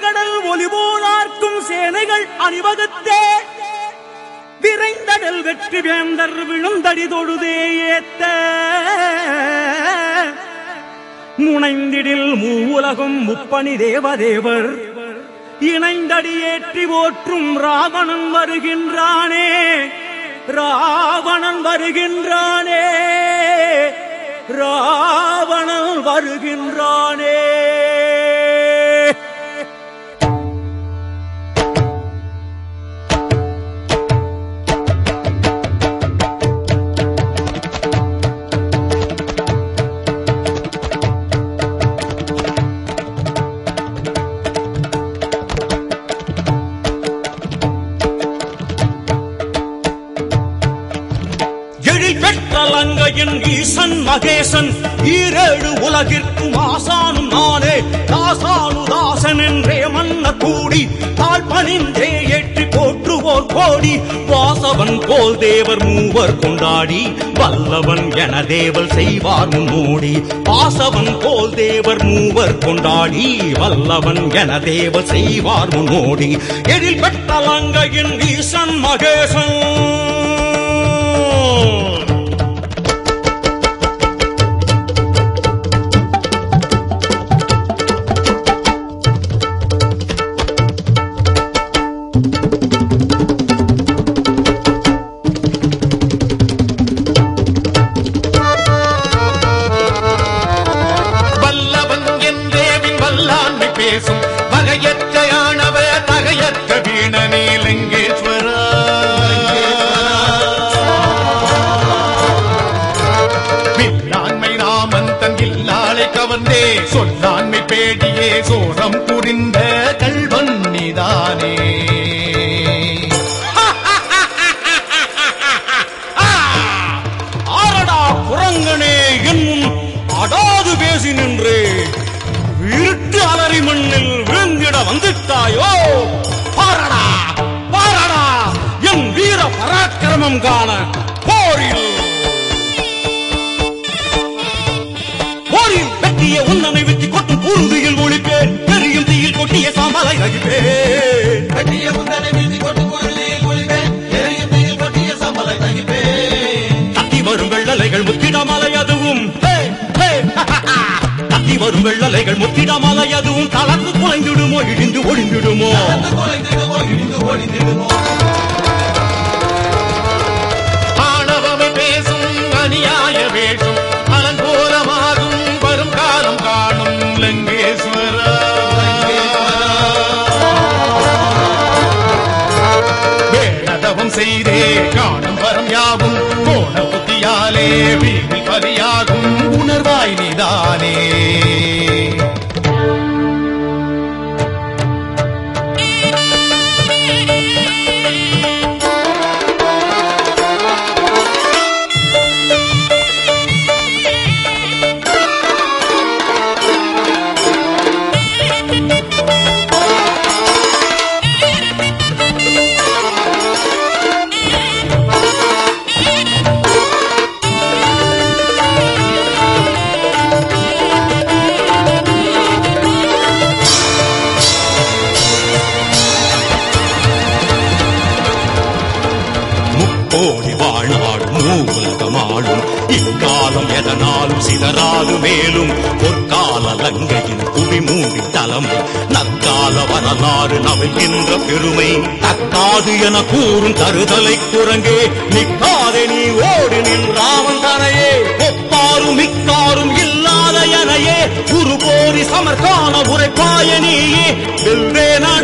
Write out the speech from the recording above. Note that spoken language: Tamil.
விரிகடல் ஒலிபோலார்க்கும் சேனைகள் அணிவகுத்தே விரைந்தடல் வெற்றி வேந்தர் விழுந்தடி தொழுதே ஏத்த முனைந்திடில் மூவுலகும் முப்பணி தேவதேவர் இணைந்தடி ஏற்றி போற்றும் ராவணன் வருகின்றானே ராவணன் வருகின்றானே ராவணன் வருகின்றானே எழில் பெற்றலங்கையின் ஈசன் மகேசன் ஈரேழு உலகிற்கும் ஆசானும் நானே தாசானு தாசன் என்றே மன்ன கூடி தாழ் பணிந்தே ஏற்றி போற்றுவோர் கோடி வாசவன் போல் தேவர் மூவர் கொண்டாடி வல்லவன் என தேவல் செய்வார் முன்னோடி வாசவன் போல் தேவர் மூவர் கொண்டாடி வல்லவன் என தேவல் செய்வார் முன்னோடி எழில் பெற்றலங்கையின் ஈசன் மகேசன் வல்லவன் என்றேவின் வல்லாண்மை பேசும் வகையற்ற ஆணவ தகையற்ற வீணனே லிங்கேஸ்வரா வில்லாண்மை ராமன் தன் இல்லாளை கவர்ந்தே சொல்லாண்மை பேடியே சோரம் புரிந்த கல்வன் நீதானே ஆரடா குரங்கனே என்னும் அடாது பேசி நின்று இருட்டு அலறி மண்ணில் விழுந்திட வந்துட்டாயோ பாரடா பாரடா என் வீர பராக்கிரமம் காண போரில் போரில் வெட்டிய உன்னனை வெட்டி கொட்டும் உறுதியில் ஒழிப்பேன் பெரியும் தீயில் கொட்டிய சாம்பலை ரகிப்பேன் கட்டிய முந்தனை வீழ்த்தி கொண்டு பொருளில் ஒளிவேன் எரியும் தீயில் கொட்டிய சம்பளை தகிப்பேன் தத்தி வரும் வெள்ளலைகள் முத்திடமலை அதுவும் ஹே, ஹே, தத்தி வரும் வெள்ளலைகள் முத்திடமலை அதுவும் தளர்ந்து குலைந்திடுமோ இடிந்து ஒழிந்திடுமோ குலைந்திடுமோ இடிந்து ஒளிந்திடுமோ ஆணவமை பேசும் அநியாய வேஷம் அலங்கோலமாகும் வரும் காலம் காணும் லங்கேஸ்வரா வேணதவம் செய்தே காணும் வரம் யாவும் கோண புத்தியாலே வீதி பலியாகும் உணர்வாய் நீதானே முக்கோடி வாழ்நாடும் மூவுலகமாடும் இக்காலம் எதனாலும் சிதறாது மேலும் பொற்கால லங்கையின் குவி மூடி தலைமை நற்கால வரலாறு நவிழ்கின்ற பெருமை தக்காது என கூறும் தருதலை குரங்கே நிற்காதே நீ ஓடி நின் ராமன் தனையே ஒப்பாரும் மிக்காரும் இல்லாத எனையே குரு போரி சமர்கான உரைப்பாய நீயே வெல்வேனா